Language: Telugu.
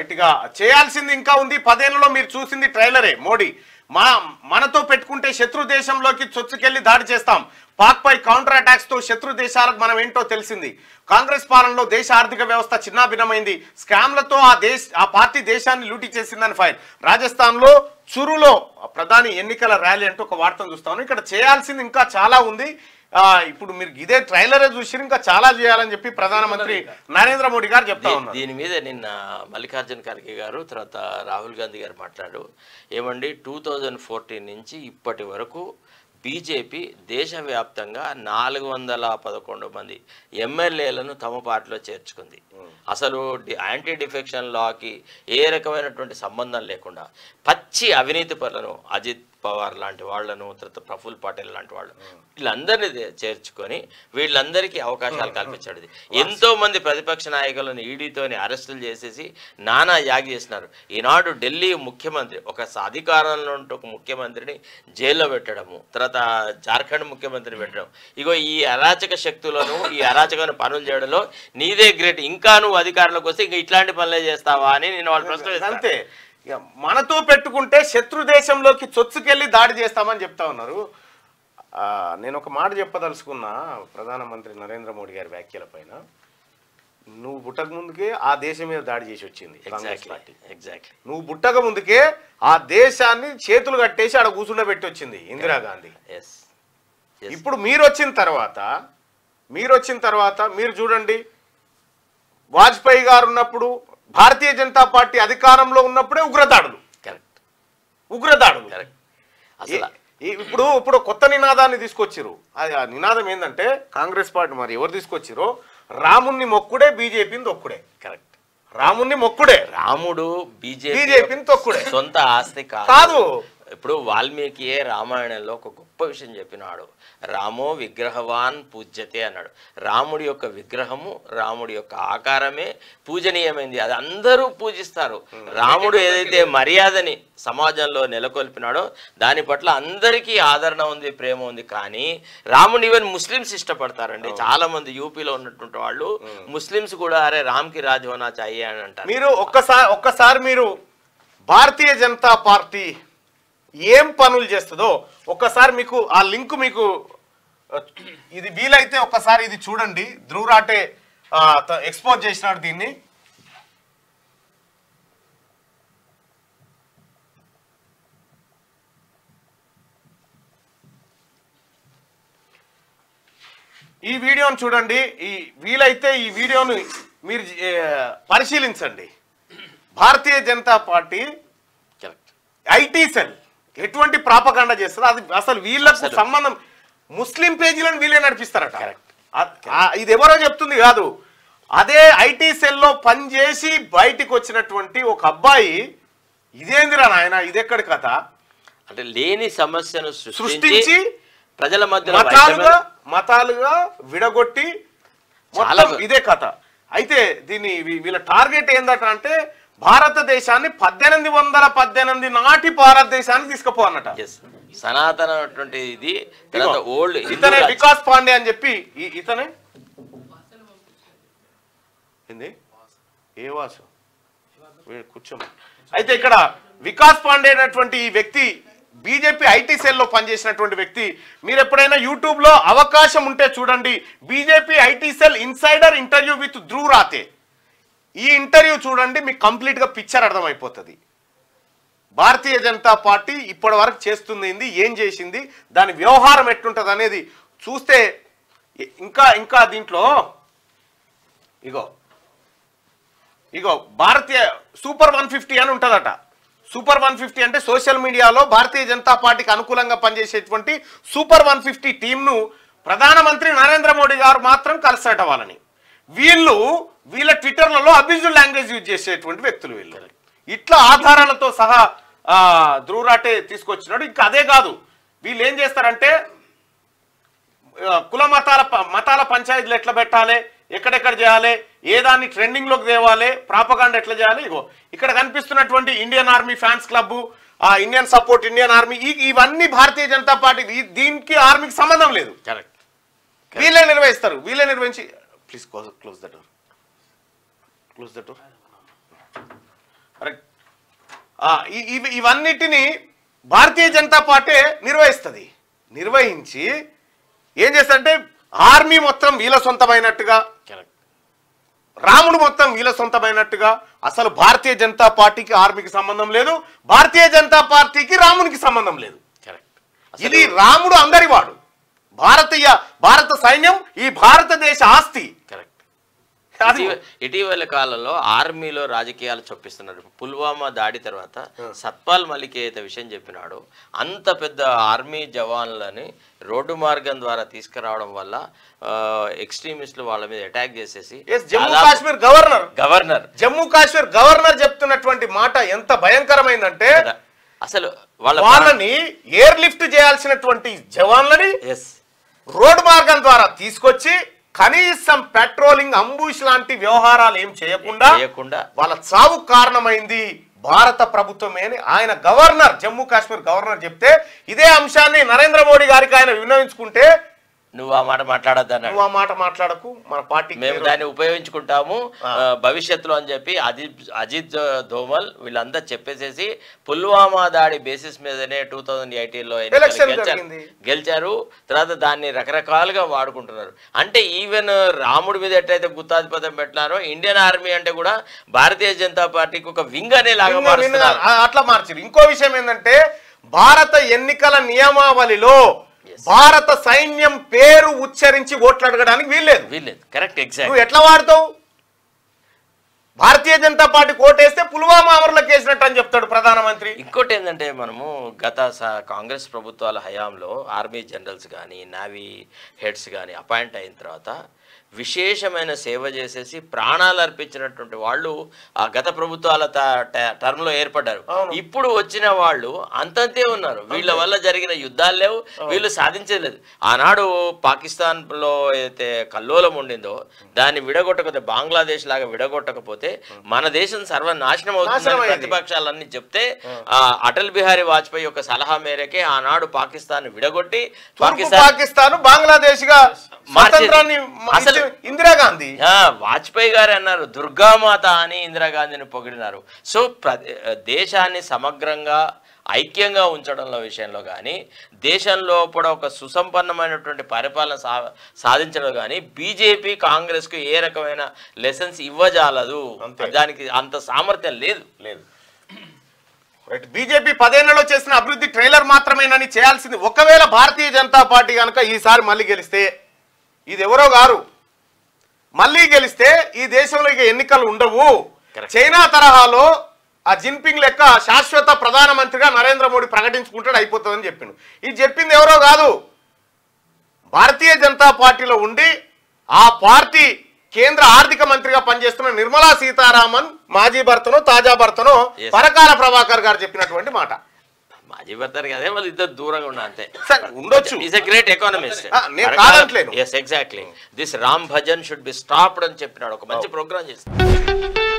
రైట్ గా చేయాల్సింది ఇంకా ఉంది పదేళ్లలో మీరు చూసింది ట్రైలరే మోడీ మా మనతో పెట్టుకుంటే శత్రు దేశంలోకి చొచ్చుకెళ్లి దాడి చేస్తాం పాక్ పై కౌంటర్ అటాక్స్ తో శత్రు దేశాలకు మనం ఏంటో తెలిసింది కాంగ్రెస్ పాలనలో దేశ ఆర్థిక వ్యవస్థ చిన్నాభిన్నమైంది స్కామ్లతో ఆ దేశ ఆ పార్టీ దేశాన్ని లూటీ చేసిందని ఫైర్ రాజస్థాన్ లో చురులో ప్రధాని ఎన్నికల ర్యాలీ అంటూ ఒక వార్తను చూస్తాను ఇక్కడ చేయాల్సింది ఇంకా చాలా ఉంది ఆ, ఇప్పుడు మీరు ఇదే ట్రైలరే చూసి ఇంకా చాలా చేయాలని చెప్పి ప్రధానమంత్రి నరేంద్ర మోడీ గారు చెప్తా దీ- ఉన్నారు దీని మీద నిన్న మల్లికార్జున ఖర్గే గారు తర్వాత రాహుల్ గాంధీ గారు మాట్లాడు ఏమండి టూ థౌజండ్ ఫోర్టీన్ నుంచి ఇప్పటి వరకు బీజేపీ దేశవ్యాప్తంగా నాలుగు వందల పదకొండు మంది ఎమ్మెల్యేలను తమ పార్టీలో చేర్చుకుంది అసలు డి- యాంటీ డిఫెక్షన్ లాకి ఏ రకమైనటువంటి సంబంధం లేకుండా పచ్చి అవినీతి పరులను అజిత్ పవార్ లాంటి వాళ్ళను తర్వాత ప్రఫుల్ పటేల్ లాంటి వాళ్ళు వీళ్ళందరినీ దే- చేర్చుకొని వీళ్ళందరికీ అవకాశాలు కల్పించాడు ఇది. ఎంతో మంది ప్రతిపక్ష నాయకులను ఈడీతోని అరెస్టులు చేసేసి నానా యాగి చేసినారు ఈనాడు ఢిల్లీ ముఖ్యమంత్రి ఒక స- అధికారంలో ఉంటూ ఒక ముఖ్యమంత్రిని జైల్లో పెట్టడము తర్వాత జార్ఖండ్ ముఖ్యమంత్రిని పెట్టడం ఇగో ఈ అరాచక శక్తులను ఈ అరాచకమైన పనులు చేయడంలో నీదే గ్రేట్ ఇంకా నువ్వు అధికారంలోకి వస్తే ఇంకా ఇట్లాంటి పనులే చేస్తావా అని నేను వాళ్ళు ప్రశ్న వేస్తాను. అంతే ఇక మనతో పెట్టుకుంటే శత్రు దేశంలోకి చొచ్చుకెళ్ళి దాడి చేస్తామని చెప్తా ఉన్నారు ఆ, నేను ఒక మాట చెప్పదలుచుకున్నా ప్రధానమంత్రి నరేంద్ర మోడీ గారి వ్యాఖ్యల పైన నువ్వు పుట్టక ముందుకే ఆ దేశం మీద దాడి చేసి వచ్చింది కాంగ్రెస్ ఎగ్జాక్ట్లీ పార్టీ ఎగ్జాక్ట్లీ నువ్వు పుట్టక ముందుకే ఆ దేశాన్ని చేతులు కట్టేసి ఆడ కూర్చుండబెట్టి వచ్చింది ఇందిరాగాంధీ ఎస్ ఇప్పుడు మీరు వచ్చిన తర్వాత మీరు వచ్చిన తర్వాత మీరు చూడండి వాజ్పేయి గారు ఉన్నప్పుడు భారతీయ జనతా పార్టీ అధికారంలో ఉన్నప్పుడే ఉగ్రదాడులు కరెక్ట్ ఉగ్రదాడులు కరెక్ట్ అసలు ఈ- ఇప్పుడు ఇప్పుడు కొత్త నినాదాన్ని తీసుకొచ్చిరు అది ఆ నినాదం ఏంటంటే కాంగ్రెస్ పార్టీ మరి ఎవరు తీసుకొచ్చిరో రాముణ్ణి మొక్కుడే బీజేపీని తొక్కుడే కరెక్ట్ రాముణ్ణి మొక్కుడే రాముడు బీజేపీ బీజేపీని తొక్కుడే సొంత ఆస్తి కాదు కాదు ఇప్పుడు వాల్మీకియే రామాయణంలో ఒక గొప్ప విషయం చెప్పినాడు రామో విగ్రహవాన్ పూజ్యతే అన్నాడు రాముడి యొక్క విగ్రహము రాముడి యొక్క ఆకారమే పూజనీయమైంది అది అందరూ పూజిస్తారు రాముడు ఏదైతే మర్యాదని సమాజంలో నెలకొల్పినాడో దాని పట్ల అందరికీ ఆదరణ ఉంది ప్రేమ ఉంది కానీ రాముని ఈవెన్ ముస్లిమ్స్ ఇష్టపడతారండి చాలా మంది యూపీలో ఉన్నటువంటి వాళ్ళు ముస్లిమ్స్ కూడా అరే రామ్కి రాజ్ హోనా చాయే అని అంటారు మీరు ఒక్కసారి ఒక్కసారి మీరు భారతీయ జనతా పార్టీ ఏం పనులు చేస్తుందో ఒక్కసారి మీకు ఆ లింక్ మీకు ఆ, ఇది వీలైతే ఒక్కసారి ఇది చూడండి ధ్రువరాటే ఎక్స్పోజ్ చేసినాడు దీన్ని ఈ వీడియోను చూడండి ఈ వీలైతే ఈ వీడియోను మీరు ఏ, పరిశీలించండి Bharatiya Janata Party correct IT cell ఎటువంటి ప్రాపకాండ చేస్తుంది అది అసలు వీళ్ళకు సంబంధం ముస్లిం పేజీలను వీళ్ళే నడిపిస్తారట Correct. ఆ- ఆ- ఇది ఎవరో చెప్తుంది కాదు అదే ఐటీ సెల్లో పనిచేసి బయటికి వచ్చినటువంటి ఒక అబ్బాయి ఇదేందిరా నాయన ఇదెక్కడి కథ అంటే లేని సమస్యను సృష్టించి సృష్టించి ప్రజల మధ్యలో మతాలుగా మతాలుగా విడగొట్టి చాలా మొత్తం ఇదే కథ అయితే దీన్ని వీ- వీళ్ళ టార్గెట్ ఏందట అంటే భారతదేశాన్ని పద్దెనిమిది వందల పద్దెనిమిది నాటి భారతదేశానికి తీసుకుపోవన్నట Yes. సనాతన అటువంటి ఇది తర్వాత ఓల్డ్ ఇతనే వికాస్ పాండే అని చెప్పి ఈ- ఇతనే ఏంది ఏ వాసు వీడు కూర్చోమా అయితే ఇక్కడ వికాస్ పాండే అనేటువంటి ఈ వ్యక్తి బీజేపీ ఐటీ సెల్లో పనిచేసినటువంటి వ్యక్తి మీరు ఎప్పుడైనా యూట్యూబ్ లో అవకాశం ఉంటే చూడండి BJP IT cell insider interview with Dhruv Rathee ఈ ఇంటర్వ్యూ చూడండి మీకు కంప్లీట్ గా పిక్చర్ అర్థమైపోతుంది భారతీయ జనతా పార్టీ ఇప్పటి వరకు చేస్తుంది ఏంది ఏం చేసింది దాని వ్యవహారం ఎట్లుంటది అనేది చూస్తే ఇ- ఇంకా ఇంకా దీంట్లో ఇగో ఇగో భారతీయ సూపర్ వన్ ఫిఫ్టీ అని ఉంటుందట సూపర్ వన్ ఫిఫ్టీ అంటే సోషల్ మీడియాలో భారతీయ జనతా పార్టీకి అనుకూలంగా పనిచేసేటువంటి సూపర్ వన్ ఫిఫ్టీ టీంను ప్రధానమంత్రి నరేంద్ర మోడీ గారు మాత్రం కలిసట వాళ్ళని వీళ్ళు వీళ్ళ ట్విట్టర్లలో అబ్యూజువల్ లాంగ్వేజ్ యూజ్ చేసేటువంటి వ్యక్తులు వీళ్ళు ఇట్లా ఆధారాలతో సహా ఆ, ధ్రువరాటే తీసుకొచ్చినాడు ఇంకా అదే కాదు వీళ్ళు ఏం చేస్తారంటే ఆ, కుల మతాల ప- మతాల పంచాయతీలు ఎట్లా పెట్టాలి ఎక్కడెక్కడ చేయాలి ఏ దాన్ని ట్రెండింగ్ లోకి తేవాలి ప్రాపగాండ ఎట్లా చేయాలి ఇగో ఇక్కడ కనిపిస్తున్నటువంటి ఇండియన్ ఆర్మీ ఫ్యాన్స్ క్లబ్ ఆ ఇండియన్ సపోర్ట్ ఇండియన్ ఆర్మీ ఈ- ఇవన్నీ భారతీయ జనతా పార్టీ ఈ- దీనికి ఆర్మీకి సంబంధం లేదు కరెక్ట్ వీళ్ళే నిర్వహిస్తారు వీళ్ళే నిర్వహించి please close the door close the door correct. ఆ, ఇ- ఇవి- ఇవన్నిటిని భారతీయ జనతా పార్టీ నిర్వహిస్తుంది నిర్వహించి ఏం చేస్తారంటే ఆర్మీ మొత్తం వీళ్ళ సొంతమైనట్టుగా కరెక్ట్ రాముడు మొత్తం వీళ్ళ సొంతమైనట్టుగా అసలు భారతీయ జనతా పార్టీకి ఆర్మీకి సంబంధం లేదు భారతీయ జనతా పార్టీకి రామునికి సంబంధం లేదు కరెక్ట్ ఇది రాముడు అందరివాడు భారతీయ భారత సైన్యం ఈ భారతదేశ ఆస్తి కరెక్ట్ అది ఇటీవ- ఇటీవల కాలంలో ఆర్మీలో రాజకీయాలు చొప్పిస్తున్నారు పుల్వామా దాడి తర్వాత సత్పాల్ మలిక్ ఏదైతే విషయం చెప్పినాడో అంత పెద్ద ఆర్మీ జవాన్లని రోడ్డు మార్గం ద్వారా తీసుకురావడం వల్ల ఎక్స్ట్రీమిస్టులు వాళ్ళ మీద అటాక్ చేసేసి Yes, జమ్మూ దాదాపు Kashmir governor governor Jammu Kashmir governor చెప్తున్నటువంటి మాట ఎంత భయంకరమైందంటే కదా. అసలు వాళ్ళ వాళ్ళని ఎయిర్ లిఫ్ట్ చేయాల్సినటువంటి జవాన్లని ఎస్ రోడ్డు మార్గం ద్వారా తీసుకొచ్చి కనీసం పెట్రోలింగ్ అంబుష్ లాంటి వ్యవహారాలు ఏం చేయకుండా చేయకుండా వాళ్ళ చావు కారణమైంది భారత ప్రభుత్వమే అని ఆయన గవర్నర్ జమ్మూ కాశ్మీర్ గవర్నర్ చెప్తే ఇదే అంశాన్ని నరేంద్ర మోడీ గారికి ఆయన విన్నవించుకుంటే నువ్వు ఆ మాట మాట్లాడద్దు అన్నాడు నువ్వు ఆ మాట మాట్లాడకు మన పార్టీ మేము దాన్ని ఉపయోగించుకుంటాము ఆ, భవిష్యత్తులో అని చెప్పి అజిత్ అజిత్ దోమల్ వీళ్ళంతా చెప్పేసేసి పుల్వామా దాడి బేసిస్ మీదనే టూ థౌజండ్ ఎయిటీన్లో Election జరిగింది. గెలిచారు తర్వాత దాన్ని రకరకాలుగా వాడుకుంటున్నారు అంటే ఈవెన్ రాముడి మీద ఎట్లయితే గుత్తాధిపత్యం పెట్టినారో ఇండియన్ ఆర్మీ అంటే కూడా భారతీయ జనతా పార్టీకి ఒక వింగ్ అనే లాగా నిన్న- నిన్న మారుస్తున్నారు ఆ- అట్లా మార్చారు ఇంకో విషయం ఏంటంటే భారత ఎన్నికల నియమావళిలో భారత సైన్యం పేరు ఉచ్చరించి ఓట్లు అడగడానికి వీల్లేదు వీల్లేదు కరెక్ట్ ఎగ్జాక్ట్ నువ్వు ఎట్లా వాడతావు భారతీయ జనతా పార్టీ కోటేస్తే పుల్వామా అమరులకు వేసినట్టు అని చెప్తాడు ప్రధానమంత్రి ఇంకోటి ఏంటంటే మనము గత స- కాంగ్రెస్ ప్రభుత్వాల హయాంలో ఆర్మీ జనరల్స్ కానీ నావీ హెడ్స్ కానీ అపాయింట్ అయిన తర్వాత విశేషమైన సేవ చేసేసి ప్రాణాలు అర్పించినటువంటి వాళ్ళు ఆ గత ప్రభుత్వాల ట- ట- టర్మ్లో ఏర్పడ్డారు అవును. ఇప్పుడు వచ్చిన వాళ్ళు అంతంతే ఉన్నారు వీళ్ళ వల్ల జరిగిన యుద్ధాలు లేవు వీళ్ళు సాధించలేదు ఆనాడు పాకిస్తాన్లో అయితే కల్లోలం ఉండిందో దాన్ని విడగొట్టకపోతే బంగ్లాదేశ్ లాగా విడగొట్టకపోతే మన దేశం సర్వనాశనం నాశనం అవుతుందని అయ్యేది. ప్రతిపక్షాలన్నీ చెప్తే ఆ అటల్ బిహారీ వాజ్పేయి యొక్క సలహా మేరకే ఆనాడు పాకిస్తాన్ విడగొట్టి తూర్పు పాకిస్తాన్ పాకిస్తాన్ బంగ్లాదేశ్ గా స్వాతంత్రాన్ని అసలు- ఇచ్చిన ఇందిరాగాంధీ ఆ, వాజ్పేయి గారు అన్నారు దుర్గామాత అని ఇందిరాగాంధీని పొగిడినారు సో ప్ర దేశాన్ని సమగ్రంగా ఐక్యంగా ఉంచడంలో విషయంలో కానీ దేశంలో కూడా ఒక సుసంపన్నమైనటువంటి పరిపాలన సా సాధించడం కానీ బీజేపీ కాంగ్రెస్కు ఏ రకమైన లెసన్స్ ఇవ్వజాలదు అంతే. దానికి అంత సామర్థ్యం లేదు లేదు రైట్ బీజేపీ పదేళ్లలో చేసిన అభివృద్ధి ట్రైలర్ మాత్రమేనని చేయాల్సింది ఒకవేళ భారతీయ జనతా పార్టీ కనుక ఈసారి మళ్ళీ గెలిస్తే ఇది ఎవరో గారు మళ్ళీ గెలిస్తే ఈ దేశంలో ఇక ఎన్నికలు ఉండవు Correct. చైనా తరహాలో ఆ జిన్పింగ్ లెక్క శాశ్వత ప్రధానమంత్రిగా నరేంద్ర మోడీ ప్రకటించుకుంటాడు అయిపోతుందని చెప్పిండు ఇది చెప్పింది ఎవరో కాదు భారతీయ జనతా పార్టీలో ఉండి ఆ పార్టీ కేంద్ర ఆర్థిక మంత్రిగా పనిచేస్తున్న నిర్మలా సీతారామన్ మాజీ భర్తను తాజా భర్తను Yes. పరకాల ప్రభాకర్ గారు చెప్పినటువంటి మాట మాజీ భర్తరు కదే వాళ్ళు ఇద్దరు దూరంగా ఉన్నా అంతే సరే, ఉండొచ్చు ఈస్ ఎ గ్రేట్ ఎకానమిస్ట్ ఆ, నేను కాదంటలేను. Yes exactly this Ram Bhajan should be stopped అని చెప్పినాడు ఒక మంచి ప్రోగ్రామ్ చేస్తాడు